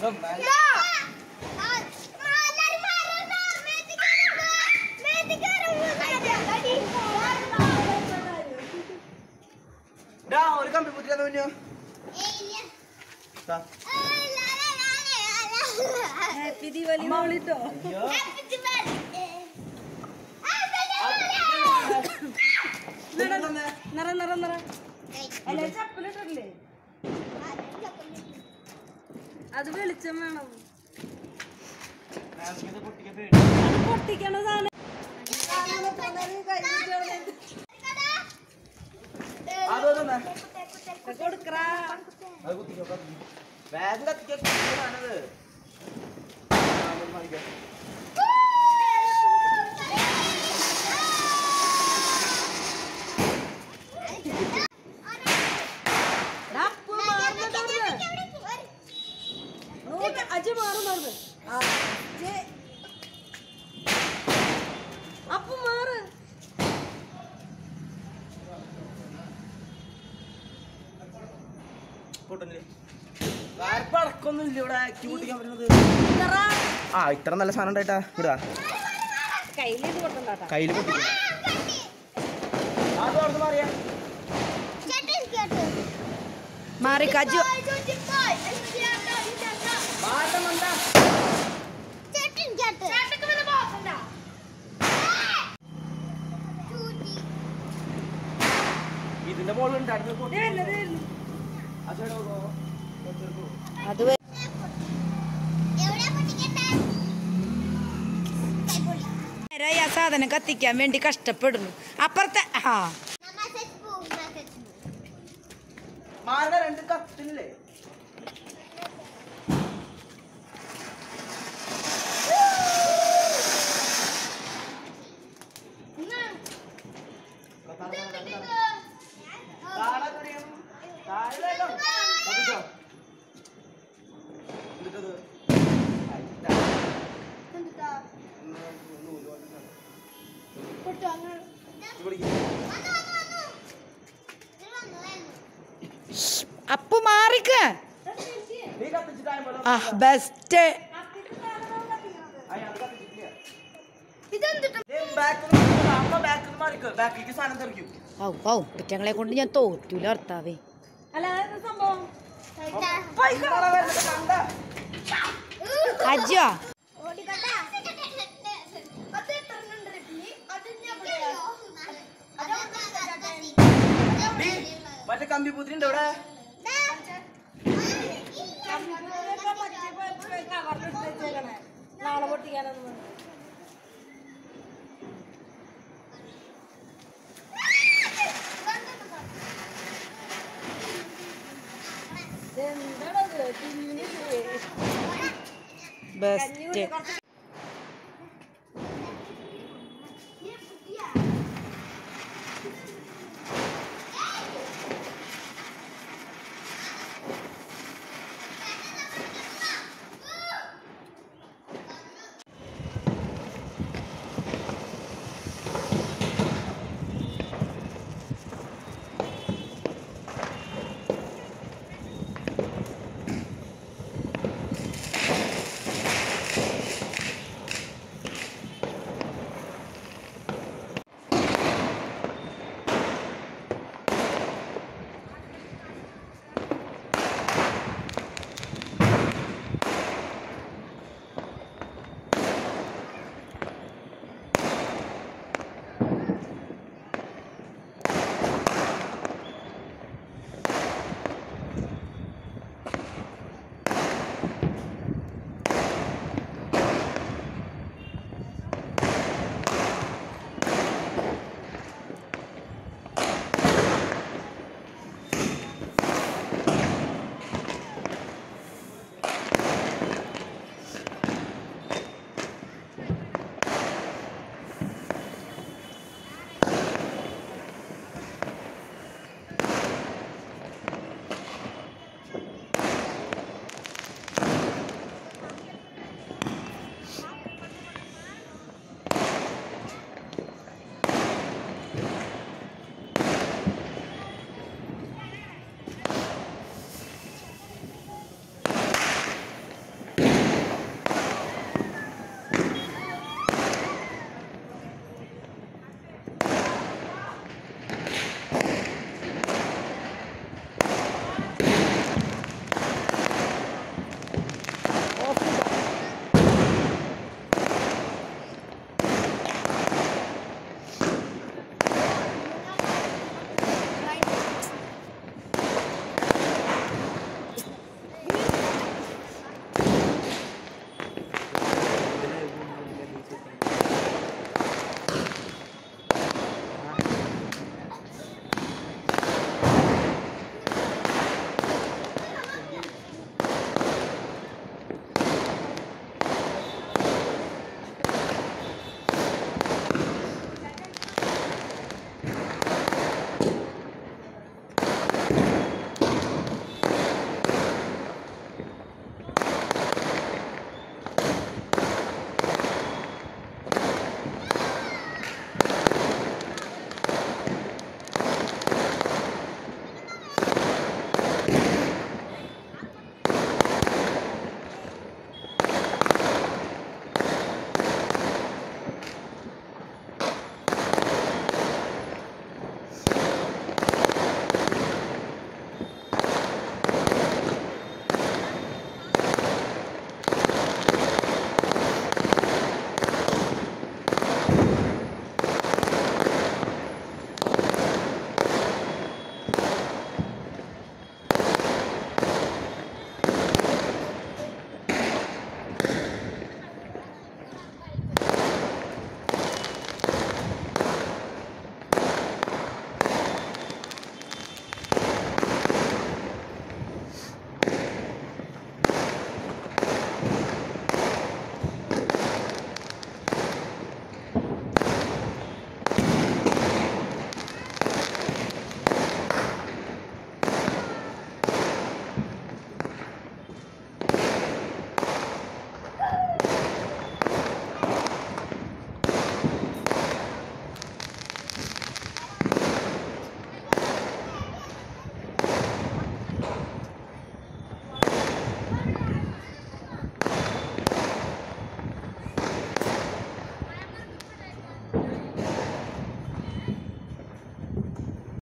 ഡാ ഒരു കമ്പി കുത്തിയാ കുഞ്ഞു ഹാപ്പി ദീപാവലി മോളിട്ടോ നിറ നിറ നിറ അല്ലേ ചപ്പലിട്ടില്ലേ അത് വെളിച്ചം വേണം അത് പൊട്ടിക്കണ സാധനം അതൊന്നും കൊടുക്കറാ അത് കുത്തിക്കോ ബാഗ് കത്തിക്കാണത് അപ്പു മാറുന്നുണ്ട് നോക്ക് അജ് മാറുന്നുണ്ട് അപ്പു മാറ് പൊട്ടുന്നില്ലേ പടക്കൊന്നും ഇല്ല ഇവിടെ ആക്ടി പൊട്ടിക്കാൻ പറ്റുന്നത് നിറ ആ ഇത്ര നല്ല സാധനം ഉണ്ടായിട്ടാ വിടാ കയ്യിലേത് കൊടുക്കണ്ടാട്ടാ കയ്യിൽ പൊട്ടിക്കും അത് അവിടെ മാറിയാ മാറി കജു മാറ്റം വന്നാ ഇതിന്റെ മുകളിൽ ഉണ്ടായിരുന്നു പൊട്ടി ആ സൈഡ് നോക്കോ കുറച്ചെടുക്കോ അത് നേരായി ആ സാധനം കത്തിക്കാൻ വേണ്ടി കഷ്ടപ്പെടുന്നു അപ്പുറത്തെ ആ മാരുടെ രണ്ട് കത്തില്ലേ താഴെ തുണിയും താഴെ വേഗം. കത്തിച്ചോ. എന്നിട്ടത് അയിട്ടാ. ഒന്ന് നൂല് കൊണ്ടിട്ടാണ്. ഇത് പിടിക്ക്. അപ്പു മാറിക്ക് നീ കത്തിച്ചിട്ടാണ് പോലെ ആ ബെസ്റ്റ് അയാൾ കത്തിച്ചിട്ടില്ല ദേ back ന്ന് മാറിക്കോ. അമ്മ back ന്ന് മാറിക്കോ. back ലേക്ക് സാധനം തെറിക്കും. ഔ ഔ പിറ്റങ്ങളെ കൊണ്ട് ഞാൻ തോറ്റൂല ഭർത്താവേ അല്ല സംഭവം ഇതാടാ വരുന്നത് കണ്ടാ? അജോ ഡീ, മറ്റേ കമ്പി പൂത്തിരി ഉണ്ട് ഇവിടെ നാളെ പൊട്ടിക്കാനൊന്നും എന്താണത് ബെസ്റ്റ്